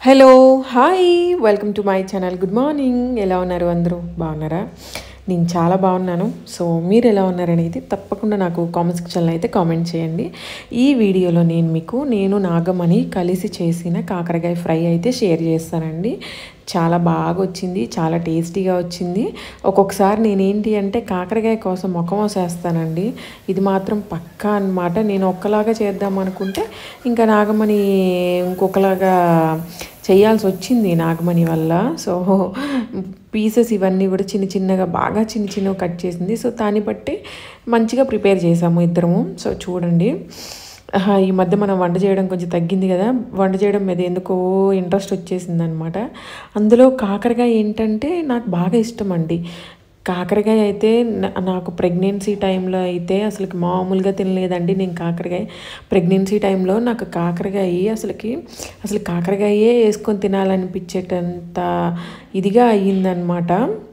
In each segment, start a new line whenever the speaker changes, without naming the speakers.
hello hi welcome to my channel good morning ఎలా ఉన్నారు అందరూ బాగున్నారా నేను చాలా బాగున్నాను సో మీరు ఎలా ఉన్నారనేది తప్పకుండా నాకు కామెంట్ సెక్షన్లో అయితే కామెంట్ చేయండి ఈ వీడియోలో నేను మీకు నేను నాగమణి కలిసి చేసిన కాకరకాయ ఫ్రై అయితే షేర్ చేస్తానండి చాలా బాగా వచ్చింది చాలా టేస్టీగా వచ్చింది ఒక్కొక్కసారి నేనేంటి అంటే కాకరకాయ కోసం ముఖం వేసేస్తానండి ఇది మాత్రం పక్కా అన్నమాట నేను ఒక్కలాగా చేద్దాం అనుకుంటే ఇంకా నాగమణి ఇంకొకలాగా చేయాల్సి వచ్చింది నాగమణి వల్ల సో పీసెస్ ఇవన్నీ కూడా చిన్న చిన్నగా బాగా చిన్న చిన్నగా కట్ చేసింది సో దాన్ని బట్టి మంచిగా ప్రిపేర్ చేసాము ఇద్దరము సో చూడండి ఆహా, ఈ మధ్య మనం వంట చేయడం కొంచెం తగ్గింది కదా వంట చేయడం మీద ఎందుకో ఇంట్రెస్ట్ వచ్చేసింది అనమాట అందులో కాకరకాయ ఏంటంటే నాకు బాగా ఇష్టం అండి కాకరకాయ అయితే నా- నాకు ప్రెగ్నెన్సీ టైంలో అయితే అసలుకి మామూలుగా తినలేదండి నేను కాకరకాయ ప్రెగ్నెన్సీ టైంలో నాకు కాకరకాయ అసలుకి అసలు కాకరకాయే వేసుకొని తినాలనిపించేటంత ఇదిగా అయ్యిందనమాట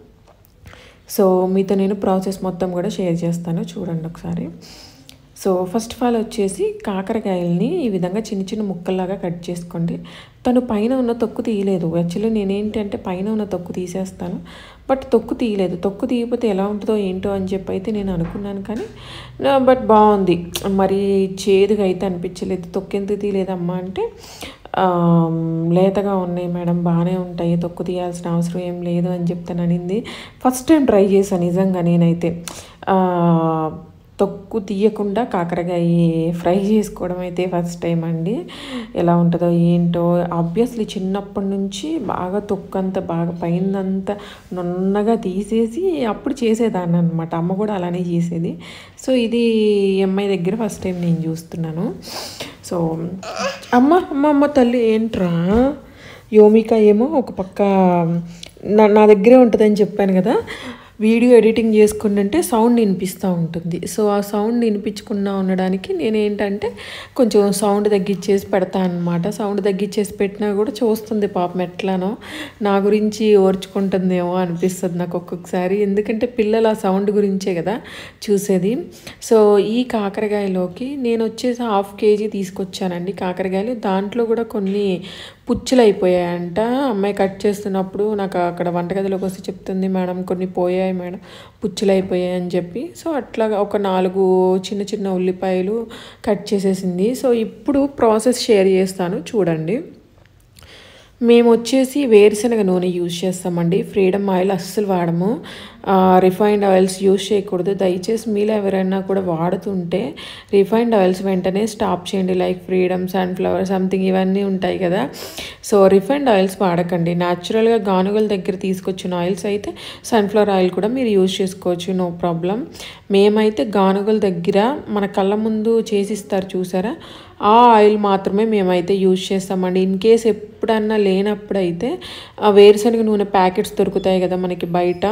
సో మీతో నేను ప్రాసెస్ మొత్తం కూడా షేర్ చేస్తాను చూడండి ఒకసారి సో ఫస్ట్ ఆఫ్ ఆల్ వచ్చేసి కాకరకాయల్ని ఈ విధంగా చిన్న చిన్న ముక్కల్లాగా కట్ చేసుకోండి తను పైన ఉన్న తొక్కు తీయలేదు యాక్చువల్లీ నేనేంటంటే పైన ఉన్న తొక్కు తీసేస్తాను బట్ తొక్కు తీయలేదు తొక్కు తీయకపోతే ఎలా ఉంటుందో ఏంటో అని చెప్పి అయితే నేను అనుకున్నాను కానీ నా- బట్ బాగుంది మరి చేదుగా అయితే అనిపించలేదు తొక్కు ఎందుకు తీయలేదమ్మా అంటే ఆ, లేతగా ఉన్నాయి మేడం బాగానే ఉంటాయి తొక్కు తీయాల్సిన అవసరం ఏం లేదు అని చెప్తాను అనింది ఫస్ట్ టైం ట్రై చేశాను నిజంగా నేనైతే ఆ, తొక్కు తీయకుండా కాకరకాయ ఫ్రై చేసుకోవడం అయితే ఫస్ట్ టైం అండి ఎలా ఉంటుందో ఏంటో ఆబ్వియస్లీ చిన్నప్పటి నుంచి బాగా తొక్కు అంతా బాగా పైనంతా నున్నగా తీసేసి అప్పుడు చేసేదాన్ని అనమాట అమ్మ కూడా అలానే చేసేది సో ఇది ఈ అమ్మాయి దగ్గర ఫస్ట్ టైం నేను చూస్తున్నాను సో అమ్మ అమ్మ అమ్మ తల్లి ఏంట్రా యోమిక ఏమో ఒక పక్క నా నా దగ్గరే ఉంటుందని చెప్పాను కదా వీడియో ఎడిటింగ్ చేసుకుంటుంటే సౌండ్ వినిపిస్తూ ఉంటుంది సో ఆ సౌండ్ వినిపించకుండా ఉండడానికి నేను ఏంటంటే కొంచెం సౌండ్ తగ్గించేసి పెడతా అనమాట సౌండ్ తగ్గించేసి పెట్టినా కూడా చూస్తుంది పాపం ఎట్లానో నా గురించి ఓర్చుకుంటుందేమో అనిపిస్తుంది నాకు ఒక్కొక్కసారి ఎందుకంటే పిల్లలు ఆ సౌండ్ గురించే కదా చూసేది సో ఈ కాకరకాయలోకి నేను వచ్చేసి హాఫ్ కేజీ తీసుకొచ్చానండి కాకరకాయలు దాంట్లో కూడా కొన్ని పుచ్చులు అయిపోయాయంట అమ్మాయి కట్ చేస్తున్నప్పుడు నాకు అక్కడ వంటగదిలోకి వస్తే చెప్తుంది మేడం కొన్ని పోయాయి మేడం పుచ్చులు అయిపోయాయి అని చెప్పి సో అట్లాగా ఒక నాలుగు చిన్న చిన్న ఉల్లిపాయలు కట్ చేసేసింది సో ఇప్పుడు ప్రాసెస్ షేర్ చేస్తాను చూడండి మేము వచ్చేసి వేరుశనగ నూనె యూజ్ చేస్తామండి ఫ్రీడమ్ ఆయిల్ అస్సలు వాడము రిఫైన్డ్ ఆయిల్స్ యూజ్ చేయకూడదు దయచేసి మీలో ఎవరైనా కూడా వాడుతుంటే రిఫైన్డ్ ఆయిల్స్ వెంటనే స్టాప్ చేయండి లైక్ ఫ్రీడమ్ సన్ఫ్లవర్ సంథింగ్ ఇవన్నీ ఉంటాయి కదా సో రిఫైన్డ్ ఆయిల్స్ వాడకండి న్యాచురల్గా గానుగల దగ్గర తీసుకొచ్చిన ఆయిల్స్ అయితే సన్ఫ్లవర్ ఆయిల్ కూడా మీరు యూజ్ చేసుకోవచ్చు నో ప్రాబ్లం మేమైతే గానుగల దగ్గర మన కళ్ళ ముందు చేసిస్తారు చూసారా ఆ ఆయిల్ మాత్రమే మేమైతే యూజ్ చేస్తామండి ఇన్ కేస్ ఎప్పుడన్నా లేనప్పుడైతే ఆ వేరుశనగ నూనె ప్యాకెట్స్ దొరుకుతాయి కదా మనకి బయట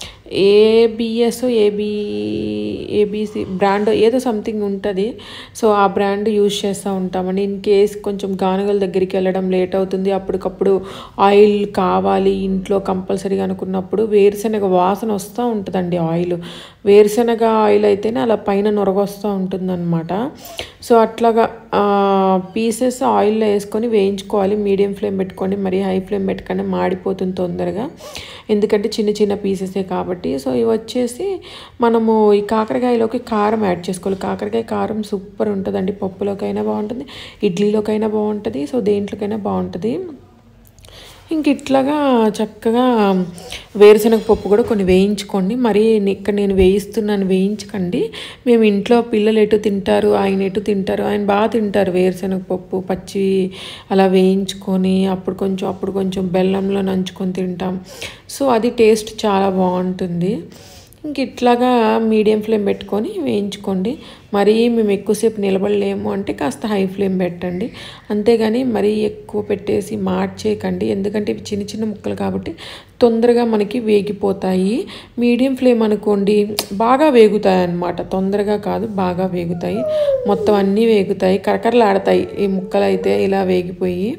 ఏబిఎస్ ఏబి ఏబిసి బ్రాండ్ ఏదో సంథింగ్ ఉంటుంది సో ఆ బ్రాండ్ యూజ్ చేస్తూ ఉంటామండి ఇన్ కేస్ కొంచెం గానుగల దగ్గరికి వెళ్ళడం లేట్ అవుతుంది అప్పటికప్పుడు ఆయిల్ కావాలి ఇంట్లో కంపల్సరీగా అనుకున్నప్పుడు వేరుశనగ వాసన వస్తూ ఉంటుందండి ఆయిల్ వేరుశనగ ఆయిల్ అయితేనే అలా పైన నొరగొస్తూ ఉంటుందన్నమాట సో అట్లాగా పీసెస్ ఆయిల్లో వేసుకొని వేయించుకోవాలి మీడియం ఫ్లేమ్ పెట్టుకొని మరీ హై ఫ్లేమ్ పెట్టుకొని మాడిపోతుంది తొందరగా ఎందుకంటే చిన్న చిన్న పీసెసే కాబట్టి సో ఇవి వచ్చేసి మనము ఈ కాకరకాయలోకి కారం యాడ్ చేసుకోవాలి కాకరకాయ కారం సూపర్ ఉంటుందండి పప్పులోకైనా బాగుంటుంది ఇడ్లీలోకైనా బాగుంటుంది సో దేంట్లోకైనా బాగుంటుంది ఇంక ఇట్లాగా చక్కగా వేరుశనగ పప్పు కూడా కొన్ని వేయించుకోండి మరి ఇక్కడ నేను వేయిస్తున్నాను వేయించకండి మేము ఇంట్లో పిల్లలు ఎటు తింటారు ఆయన ఎటు తింటారు ఆయన బాగా తింటారు వేరుశనగ పప్పు పచ్చి అలా వేయించుకొని అప్పుడు కొంచెం అప్పుడు కొంచెం బెల్లంలో నంచుకొని తింటాం సో అది టేస్ట్ చాలా బాగుంటుంది ఇంక ఇట్లాగా మీడియం ఫ్లేమ్ పెట్టుకొని వేయించుకోండి మరీ మేము ఎక్కువసేపు నిలబడలేము అంటే కాస్త హై ఫ్లేమ్ పెట్టండి అంతేగాని మరీ ఎక్కువ పెట్టేసి మార్చేయకండి ఎందుకంటే ఇవి చిన్న చిన్న ముక్కలు కాబట్టి తొందరగా మనకి వేగిపోతాయి మీడియం ఫ్లేమ్ అనుకోండి బాగా వేగుతాయి అన్నమాట తొందరగా కాదు బాగా వేగుతాయి మొత్తం అన్నీ వేగుతాయి కరకరలాడతాయి ఈ ముక్కలు అయితే ఇలా వేగిపోయి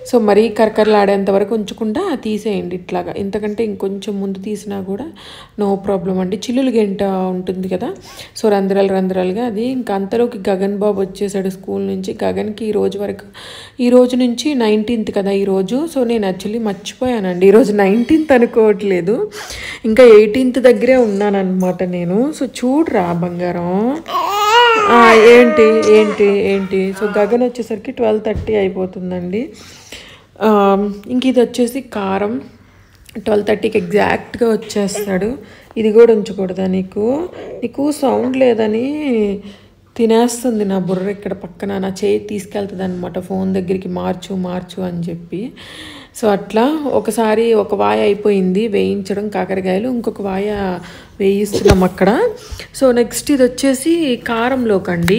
సో మరీ కరకరలాడేంత వరకు ఉంచకుండా తీసేయండి ఇట్లాగా ఇంతకంటే ఇంకొంచెం ముందు తీసినా కూడా నో ప్రాబ్లం అండి చిల్లులు గంట ఉంటుంది కదా సో రంధ్రాలు రంధ్రాలుగా అది ఇంకా అంతలోకి గగన్ బాబు వచ్చేసాడు స్కూల్ నుంచి గగన్కి ఈ రోజు వరకు ఈ రోజు నుంచి నైన్టీన్త్ కదా ఈ రోజు సో నేను యాక్చువల్లీ మర్చిపోయానండి ఈరోజు నైన్టీన్త్ అనుకోవట్లేదు ఇంకా ఎయిటీన్త్ దగ్గరే ఉన్నానన్నమాట నేను సో చూడరా బంగారం ఆ, ఏంటి ఏంటి ఏంటి సో గగన్ వచ్చేసరికి ట్వెల్వ్ థర్టీ అయిపోతుందండి ఆ, ఇంక ఇది వచ్చేసి కారం ట్వెల్వ్ థర్టీకి ఎగ్జాక్ట్గా వచ్చేస్తాడు ఇది కూడా ఉంచకూడదా నీకు నీకు సౌండ్ లేదని తినేస్తుంది నా బుర్ర ఇక్కడ పక్కన నా చేయి తీసుకెళ్తుంది అనమాట ఫోన్ దగ్గరికి మార్చు మార్చు అని చెప్పి సో అట్లా ఒకసారి ఒక వాయ అయిపోయింది వేయించడం కాకరకాయలు ఇంకొక వాయ వేయిస్తున్నాం అక్కడ సో నెక్స్ట్ ఇది వచ్చేసి కారంలోకండి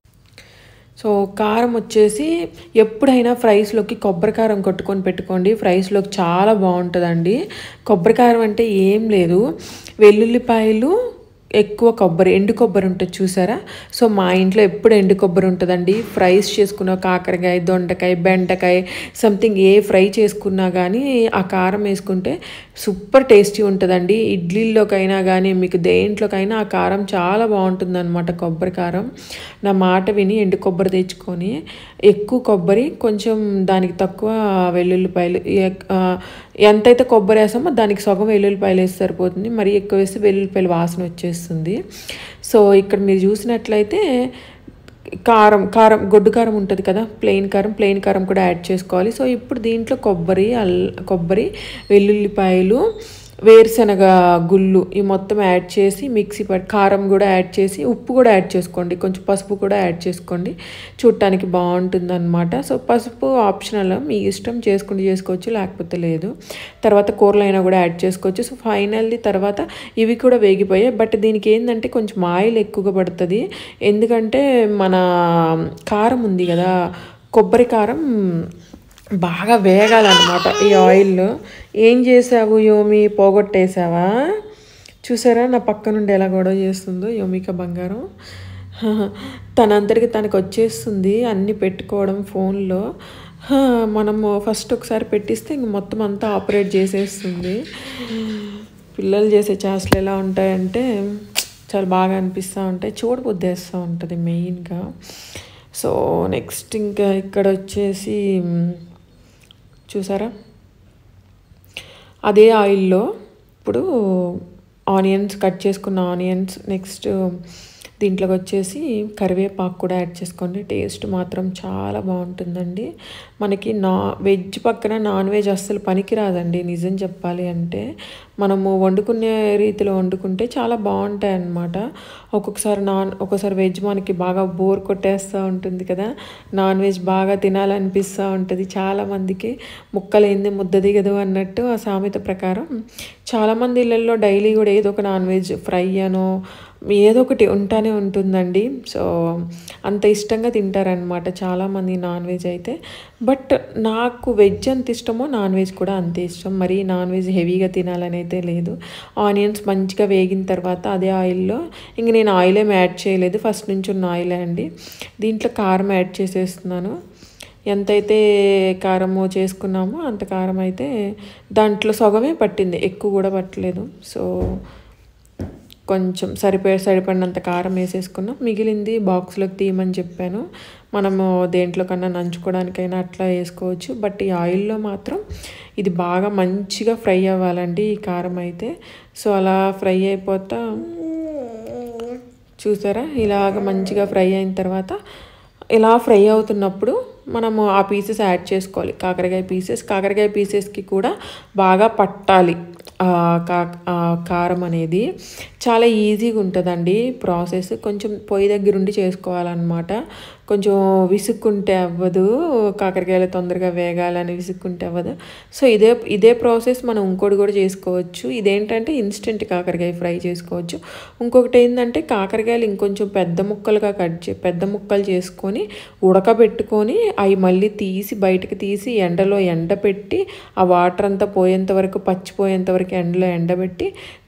సో కారం వచ్చేసి ఎప్పుడైనా ఫ్రైస్లోకి కొబ్బరి కారం కొట్టుకొని పెట్టుకోండి ఫ్రైస్లోకి చాలా బాగుంటుందండి కొబ్బరి కారం అంటే ఏం లేదు వెల్లుల్లిపాయలు ఎక్కువ కొబ్బరి ఎండు కొబ్బరి ఉంటుంది చూసారా సో మా ఇంట్లో ఎప్పుడు ఎండు కొబ్బరి ఉంటుందండి ఫ్రైస్ చేసుకున్న కాకరకాయ దొండకాయ బెండకాయ సంథింగ్ ఏ ఫ్రై చేసుకున్నా కానీ ఆ కారం వేసుకుంటే సూపర్ టేస్టీ ఉంటుందండి ఇడ్లీల్లోకైనా కానీ మీకు దేంట్లోకైనా ఆ కారం చాలా బాగుంటుంది అనమాట కొబ్బరి కారం నా మాట విని ఎండు కొబ్బరి తెచ్చుకొని ఎక్కువ కొబ్బరి కొంచెం దానికి తక్కువ వెల్లుల్లిపాయలు ఎక్- ఆ, ఎంతైతే కొబ్బరి వేసామో దానికి సగం వెల్లుల్లిపాయలు వేస్తే సరిపోతుంది మరి ఎక్కువ వేస్తే వెల్లుల్లిపాయలు వాసన వచ్చేస్తుంది సో ఇక్కడ మీరు చూసినట్లయితే కారం కారం గొడ్డు కారం ఉంటుంది కదా ప్లెయిన్ కారం ప్లెయిన్ కారం కూడా యాడ్ చేసుకోవాలి సో ఇప్పుడు దీంట్లో కొబ్బరి అల్ కొబ్బరి వెల్లుల్లిపాయలు వేరుశనగ గుళ్ళు ఈ మొత్తం యాడ్ చేసి మిక్సీ పట్టి కారం కూడా యాడ్ చేసి ఉప్పు కూడా యాడ్ చేసుకోండి కొంచెం పసుపు కూడా యాడ్ చేసుకోండి చూడటానికి బాగుంటుంది అనమాట సో పసుపు ఆప్షనల్ మీ ఇష్టం చేసుకుంటే చేసుకోవచ్చు లేకపోతే లేదు తర్వాత కూరలు అయినా కూడా యాడ్ చేసుకోవచ్చు సో ఫైనల్లీ తర్వాత ఇవి కూడా వేగిపోయాయి బట్ దీనికి ఏంటంటే కొంచెం ఆయిల్ ఎక్కువగా పడుతుంది ఎందుకంటే మన కారం ఉంది కదా కొబ్బరి కారం బాగా వేగాలన్నమాట ఈ ఆయిల్లో ఏం చేసావు యోమి పోగొట్టేసావా చూసారా నా పక్క నుండి ఎలా గొడవ చేస్తుందో యోమిక బంగారం తనంతటికి తనకు వచ్చేస్తుంది అన్నీ పెట్టుకోవడం ఫోన్లో హా, మనము ఫస్ట్ ఒకసారి పెట్టిస్తే ఇంక మొత్తం అంతా ఆపరేట్ చేసేస్తుంది పిల్లలు చేసే చేష్టలు ఎలా ఉంటాయంటే చాలా బాగా అనిపిస్తూ ఉంటాయి చూడబుద్దేస్తూ ఉంటుంది మెయిన్గా సో నెక్స్ట్ ఇంకా ఇక్కడ వచ్చేసి మ్, చూసారా అదే ఆయిల్లో ఇప్పుడు ఆనియన్స్ కట్ చేసుకున్న ఆనియన్స్ నెక్స్ట్ దీంట్లోకి వచ్చేసి కరివేపాకు కూడా యాడ్ చేసుకోండి టేస్ట్ మాత్రం చాలా బాగుంటుందండి మనకి నా వెజ్ పక్కన నాన్ వెజ్ అస్సలు పనికిరాదండి నిజం చెప్పాలి అంటే మనము వండుకునే రీతిలో వండుకుంటే చాలా బాగుంటాయి అన్నమాట ఒక్కొక్కసారి నాన్ ఒక్కొక్కసారి వెజ్ మనకి బాగా బోర్ కొట్టేస్తూ ఉంటుంది కదా నాన్ వెజ్ బాగా తినాలనిపిస్తూ ఉంటుంది చాలామందికి ముక్కలేంది ముద్ద దిగదు అన్నట్టు ఆ సామెత ప్రకారం చాలామంది ఇళ్ళల్లో డైలీ కూడా ఏదో ఒక నాన్ వెజ్ ఫ్రై అనో ఏదో ఒకటి ఉంటానే ఉంటుందండి సో అంత ఇష్టంగా తింటారనమాట చాలామంది నాన్ వెజ్ అయితే బట్ నాకు వెజ్ అంత ఇష్టమో నాన్ వెజ్ కూడా అంతే ఇష్టం మరి నాన్ వెజ్ హెవీగా తినాలని అయితే లేదు ఆనియన్స్ మంచిగా వేగిన తర్వాత అదే ఆయిల్లో ఇంక నేను ఆయిల్ ఏం యాడ్ చేయలేదు ఫస్ట్ నుంచి ఉన్న ఆయిలే అండి దీంట్లో కారం యాడ్ చేసేస్తున్నాను ఎంతైతే కారము చేసుకున్నామో అంత కారం అయితే దాంట్లో సగమే పట్టింది ఎక్కువ కూడా పట్టలేదు సో కొంచెం సరిపోయే సరిపడినంత కారం వేసేసుకున్నాం మిగిలింది బాక్స్లోకి తీయమని చెప్పాను మనము దేంట్లో కన్నా నంచుకోవడానికైనా అట్లా వేసుకోవచ్చు బట్ ఈ ఆయిల్లో మాత్రం ఇది బాగా మంచిగా ఫ్రై అవ్వాలండి ఈ కారం అయితే సో అలా ఫ్రై అయిపోతా చూసారా ఇలాగ మంచిగా ఫ్రై అయిన తర్వాత ఇలా ఫ్రై అవుతున్నప్పుడు మనము ఆ పీసెస్ యాడ్ చేసుకోవాలి కాకరకాయ పీసెస్ కాకరకాయ పీసెస్కి కూడా బాగా పట్టాలి ఆ కా ఆ కారం అనేది చాలా ఈజీగా ఉంటుందండి ప్రాసెస్ కొంచెం పొయ్యి దగ్గరుండి చేసుకోవాలన్నమాట కొంచెం విసుక్కుంటే అవ్వదు కాకరకాయలు తొందరగా వేగాలని విసుక్కుంటే అవ్వదు సో ఇదే ఇదే ప్రాసెస్ మనం ఇంకోటి కూడా చేసుకోవచ్చు ఇదేంటంటే ఇన్స్టెంట్ కాకరకాయ ఫ్రై చేసుకోవచ్చు ఇంకొకటి ఏంటంటే కాకరకాయలు ఇంకొంచెం పెద్ద ముక్కలుగా కట్ చే పెద్ద ముక్కలు చేసుకొని ఉడకబెట్టుకొని అవి మళ్ళీ తీసి బయటకు తీసి ఎండలో ఎండబెట్టి ఆ వాటర్ అంతా పోయేంత వరకు పచ్చిపోయేంత వరకు ఎండలో ఎండబెట్టి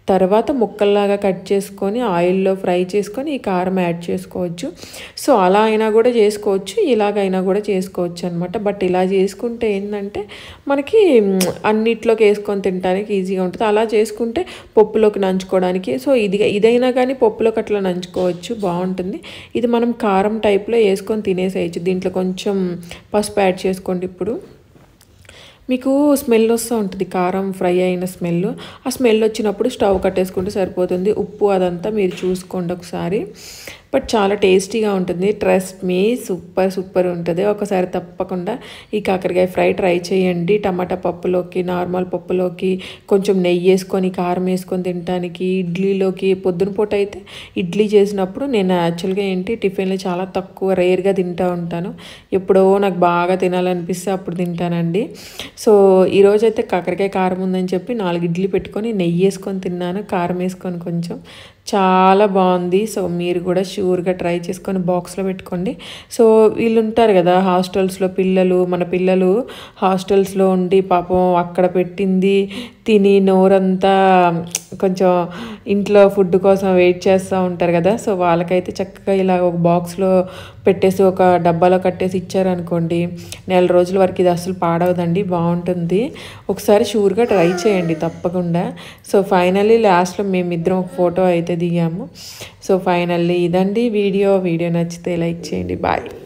తర్వాత ముక్కల్లాగా కట్ చేసుకొని ఆయిల్లో ఫ్రై చేసుకొని ఈ కారం యాడ్ చేసుకోవచ్చు సో అలా అయినా కూడా చేసుకోవచ్చు ఇలాగైనా కూడా చేసుకోవచ్చు అనమాట బట్ ఇలా చేసుకుంటే ఏంటంటే మనకి మ్, అన్నిట్లోకి వేసుకొని తినడానికి ఈజీగా ఉంటుంది అలా చేసుకుంటే పప్పులోకి నంచుకోవడానికి సో ఇది ఇదైనా కానీ పప్పులోకి అట్లా నంచుకోవచ్చు బాగుంటుంది ఇది మనం కారం టైప్లో వేసుకొని తినేసేయచ్చు దీంట్లో కొంచెం పసుపు యాడ్ చేసుకోండి ఇప్పుడు మీకు స్మెల్ వస్తూ ఉంటుంది కారం ఫ్రై అయిన స్మెల్ ఆ స్మెల్ వచ్చినప్పుడు స్టవ్ కట్టేసుకుంటే సరిపోతుంది ఉప్పు అదంతా మీరు చూసుకోండి ఒకసారి బట్ చాలా టేస్టీగా ఉంటుంది ట్రస్ట్ మీ సూపర్ సూపర్ ఉంటుంది ఒకసారి తప్పకుండా ఈ కాకరకాయ ఫ్రై ట్రై చేయండి టమాటా పప్పులోకి నార్మల్ పప్పులోకి కొంచెం నెయ్యి వేసుకొని కారం వేసుకొని తినడానికి ఇడ్లీలోకి పొద్దున పూట అయితే ఇడ్లీ చేసినప్పుడు నేను యాక్చువల్గా ఏంటి టిఫిన్లు చాలా తక్కువ రేర్గా తింటూ ఉంటాను ఎప్పుడో నాకు బాగా తినాలనిపిస్తే అప్పుడు తింటానండి సో ఈరోజు అయితే కాకరకాయ కారం ఉందని చెప్పి నాలుగు ఇడ్లీ పెట్టుకొని నెయ్యి వేసుకొని తిన్నాను కారం వేసుకొని కొంచెం చాలా బాగుంది సో మీరు కూడా షూర్గా ట్రై చేసుకొని బాక్స్లో పెట్టుకోండి సో వీళ్ళు ఉంటారు కదా హాస్టల్స్లో పిల్లలు మన పిల్లలు హాస్టల్స్లో ఉండి పాపం అక్కడ పెట్టింది తిని నోరంతా కొంచెం ఇంట్లో ఫుడ్ కోసం వెయిట్ చేస్తూ ఉంటారు కదా సో వాళ్ళకైతే చక్కగా ఇలా ఒక బాక్స్లో పెట్టేసి ఒక డబ్బాలో కట్టేసి ఇచ్చారనుకోండి నెల రోజుల వరకు ఇది అసలు పాడవదండి బాగుంటుంది ఒకసారి షూర్గా ట్రై చేయండి తప్పకుండా సో ఫైనల్లీ లాస్ట్లో మేమిద్దరం ఒక ఫోటో అయితే దిగాము సో ఫైనల్లీ ఇదండి వీడియో వీడియో నచ్చితే లైక్ చేయండి బాయ్